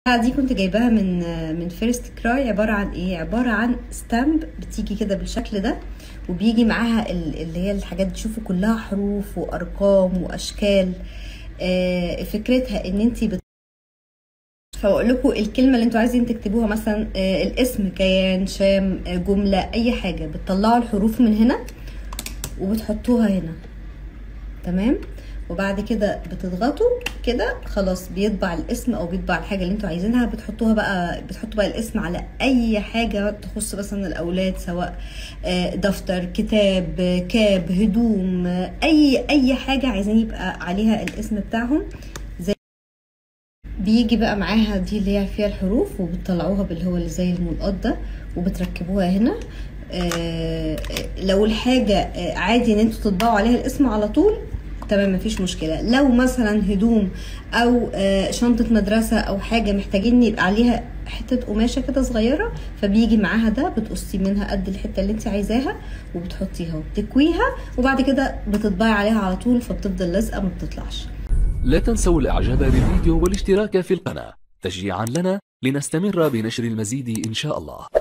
دي كنت جايباها من من فيرست كراي عباره عن ايه عباره عن ستامب بتيجي كده بالشكل ده وبيجي معاها ال- اللي هي الحاجات دي شوفوا كلها حروف وارقام واشكال آه، فكرتها ان انت بت... فاقول لكم الكلمه اللي انتوا عايزين تكتبوها مثلا آه، الاسم كيان شام آه، جمله اي حاجه بتطلعوا الحروف من هنا وبتحطوها هنا تمام وبعد كده بتضغطوا كده خلاص بيطبع الاسم او بيطبع الحاجه اللي انتوا عايزينها بتحطوها بقى بتحطوا بقى الاسم على اي حاجه تخص مثلا الاولاد سواء آه، دفتر كتاب آه، كاب هدوم آه، اي اي حاجه عايزين يبقى عليها الاسم بتاعهم زي بيجي بقى معاها دي اللي هي فيها الحروف وبتطلعوها باللي هو اللي زي الملقط ده وبتركبوها هنا آه، لو الحاجه آه، عادي ان انتوا تطبعوا عليها الاسم على طول تمام مفيش مشكله لو مثلا هدوم او آه، شنطه مدرسه او حاجه محتاجين يبقى عليها حته قماشه كده صغيره فبيجي معاها ده بتقصي منها قد الحته اللي انت عايزاها وبتحطيها وبتكويها وبعد كده بتطبعي عليها على طول فبتفضل لازقه ما بتطلعش لا تنسوا الاعجاب بالفيديو والاشتراك في القناة تشجيعا لنا لنستمر بنشر المزيد ان شاء الله